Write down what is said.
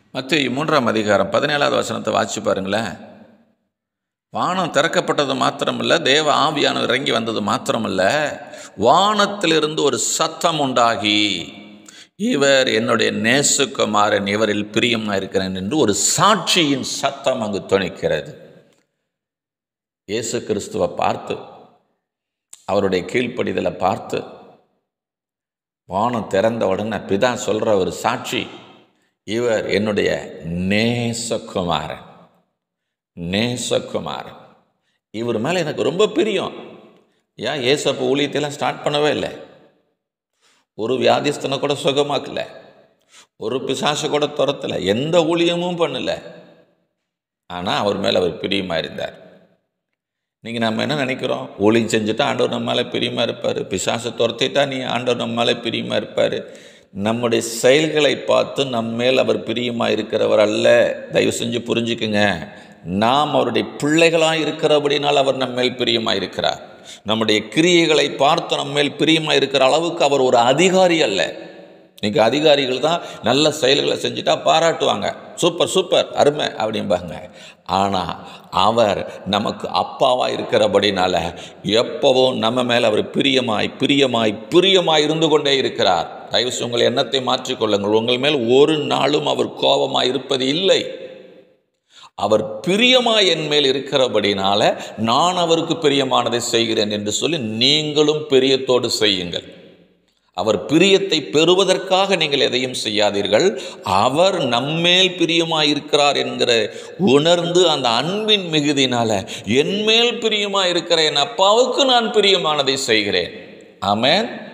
மத்திய மூன்றாம் அதிகாரம் பதினேழாவது வசனத்தை வாசிச்சு பாருங்களேன் வானம் திறக்கப்பட்டது மாத்திரமல்ல தேவ ஆவியானவர் இறங்கி வந்தது மாத்திரமல்ல வானத்திலிருந்து ஒரு சத்தம் உண்டாகி இவர் என்னுடைய நேசுக்குமாரன் இவரில் பிரியமாக இருக்கிறேன் என்று ஒரு சாட்சியின் சத்தம் அங்கு துணிக்கிறது இயேசு கிறிஸ்துவை பார்த்து அவருடைய கீழ்ப்படிதலை பார்த்து வானம் திறந்த உடனே பிதா சொல்கிற ஒரு சாட்சி இவர் என்னுடைய நேசகுமாரன் நேசகுமாரன் இவர் மேலே எனக்கு ரொம்ப பிரியம் ஏன் ஏசப்ப ஊழியத்தையெல்லாம் ஸ்டார்ட் பண்ணவே இல்லை ஒரு வியாதிஸ்தனை கூட சுகமாக்கல ஒரு பிசாசை கூட துரத்தலை எந்த ஊழியமும் பண்ணல ஆனால் அவர் மேலே அவர் பிரியமாக இருந்தார் நீங்கள் நம்ம என்ன நினைக்கிறோம் ஊழியம் செஞ்சுட்டா ஆண்டவர் நம்ம மேலே பிரியமாக இருப்பார் பிசாசை துரத்திட்டா நீ ஆண்டவர் நம்ம மேலே பிரியமாக இருப்பார் நம்முடைய செயல்களை பார்த்து நம்ம மேல் அவர் பிரியமாக இருக்கிறவர் அல்ல தயவு செஞ்சு புரிஞ்சுக்குங்க நாம் அவருடைய பிள்ளைகளாக இருக்கிறபடினால் அவர் நம்ம மேல் பிரியமாக இருக்கிறார் நம்முடைய கிரியைகளை பார்த்து நம்ம மேல் பிரியமாக இருக்கிற அளவுக்கு அவர் ஒரு அதிகாரி அல்ல இன்னைக்கு அதிகாரிகள் தான் நல்ல செயல்களை செஞ்சுட்டா பாராட்டுவாங்க சூப்பர் சூப்பர் அருமை அப்படிம்பாங்க ஆனால் அவர் நமக்கு அப்பாவாக இருக்கிறபடினால எப்பவும் நம்ம மேலே அவர் பிரியமாய் பிரியமாய் பிரியமாய் இருந்து கொண்டே இருக்கிறார் தயவுசு உங்கள் எண்ணத்தை மாற்றிக்கொள்ளுங்கள் உங்கள் மேல் ஒரு நாளும் அவர் கோபமாக இருப்பது இல்லை அவர் பிரியமாய் என் மேல் இருக்கிறபடினால நான் அவருக்கு பிரியமானதை செய்கிறேன் என்று சொல்லி நீங்களும் பிரியத்தோடு செய்யுங்கள் அவர் பிரியத்தை பெறுவதற்காக நீங்கள் எதையும் செய்யாதீர்கள் அவர் நம்மேல் பிரியமாய் இருக்கிறார் என்கிற உணர்ந்து அந்த அன்பின் மிகுதினால என்மேல் பிரியமாய் இருக்கிற என் அப்பாவுக்கு நான் பிரியமானதை செய்கிறேன் ஆமென்